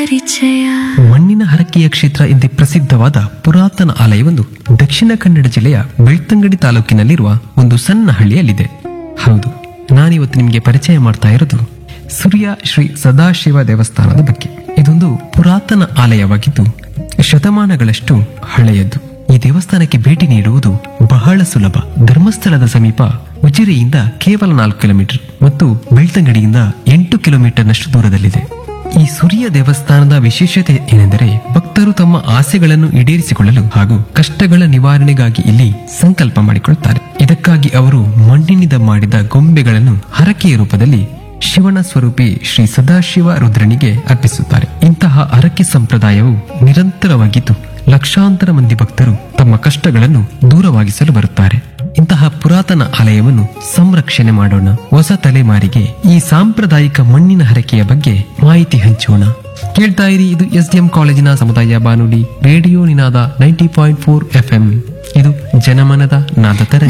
ಪರಿಚಯ ಮಣ್ಣಿನ ಹರಕೆಯ ಕ್ಷೇತ್ರ ಎಂದೇ ಪ್ರಸಿದ್ಧವಾದ ಪುರಾತನ ಆಲಯವೊಂದು ದಕ್ಷಿಣ ಕನ್ನಡ ಜಿಲ್ಲೆಯ ಬೆಳ್ತಂಗಡಿ ತಾಲೂಕಿನಲ್ಲಿರುವ ಒಂದು ಸಣ್ಣ ಹಳ್ಳಿಯಲ್ಲಿದೆ ಹೌದು ನಾನಿವತ್ತು ನಿಮಗೆ ಪರಿಚಯ ಮಾಡ್ತಾ ಇರೋದು ಸೂರ್ಯ ಶ್ರೀ ಸದಾಶಿವ ದೇವಸ್ಥಾನದ ಬಗ್ಗೆ ಇದೊಂದು ಪುರಾತನ ಆಲಯವಾಗಿದ್ದು ಶತಮಾನಗಳಷ್ಟು ಹಳೆಯದ್ದು ಈ ದೇವಸ್ಥಾನಕ್ಕೆ ಭೇಟಿ ನೀಡುವುದು ಬಹಳ ಸುಲಭ ಧರ್ಮಸ್ಥಳದ ಸಮೀಪ ಉಜಿರೆಯಿಂದ ಕೇವಲ ನಾಲ್ಕು ಕಿಲೋಮೀಟರ್ ಮತ್ತು ಬೆಳ್ತಂಗಡಿಯಿಂದ ಎಂಟು ಕಿಲೋಮೀಟರ್ನಷ್ಟು ದೂರದಲ್ಲಿದೆ ಈ ಸೂರ್ಯ ದೇವಸ್ಥಾನದ ವಿಶೇಷತೆ ಏನೆಂದರೆ ಭಕ್ತರು ತಮ್ಮ ಆಸೆಗಳನ್ನು ಈಡೇರಿಸಿಕೊಳ್ಳಲು ಹಾಗೂ ಕಷ್ಟಗಳ ನಿವಾರಣೆಗಾಗಿ ಇಲ್ಲಿ ಸಂಕಲ್ಪ ಮಾಡಿಕೊಳ್ಳುತ್ತಾರೆ ಇದಕ್ಕಾಗಿ ಅವರು ಮಣ್ಣಿನಿಂದ ಮಾಡಿದ ಗೊಂಬೆಗಳನ್ನು ಹರಕೆಯ ರೂಪದಲ್ಲಿ ಶಿವನ ಸ್ವರೂಪಿ ಶ್ರೀ ಸದಾಶಿವ ರುದ್ರನಿಗೆ ಅರ್ಪಿಸುತ್ತಾರೆ ಇಂತಹ ಹರಕೆ ಸಂಪ್ರದಾಯವು ನಿರಂತರವಾಗಿದ್ದು ಲಕ್ಷಾಂತರ ಮಂದಿ ಭಕ್ತರು ತಮ್ಮ ಕಷ್ಟಗಳನ್ನು ದೂರವಾಗಿಸಲು ಬರುತ್ತಾರೆ ಇಂತಹ ಪುರಾತನ ಆಲಯವನ್ನು ಸಂರಕ್ಷಣೆ ಮಾಡೋಣ ಹೊಸ ತಲೆಮಾರಿಗೆ ಈ ಸಾಂಪ್ರದಾಯಿಕ ಮಣ್ಣಿನ ಹರಕೆಯ ಬಗ್ಗೆ ಮಾಹಿತಿ ಹಂಚೋಣ ಕೇಳ್ತಾ ಇರಿ ಇದು ಎಸ್ ಡಿ ಎಂ ಕಾಲೇಜಿನ ಸಮುದಾಯ ಬಾನುಲಿ radio Ninaada ninety point four F ಇದು ಜನಮನದ ನಾದ ತರಂಗ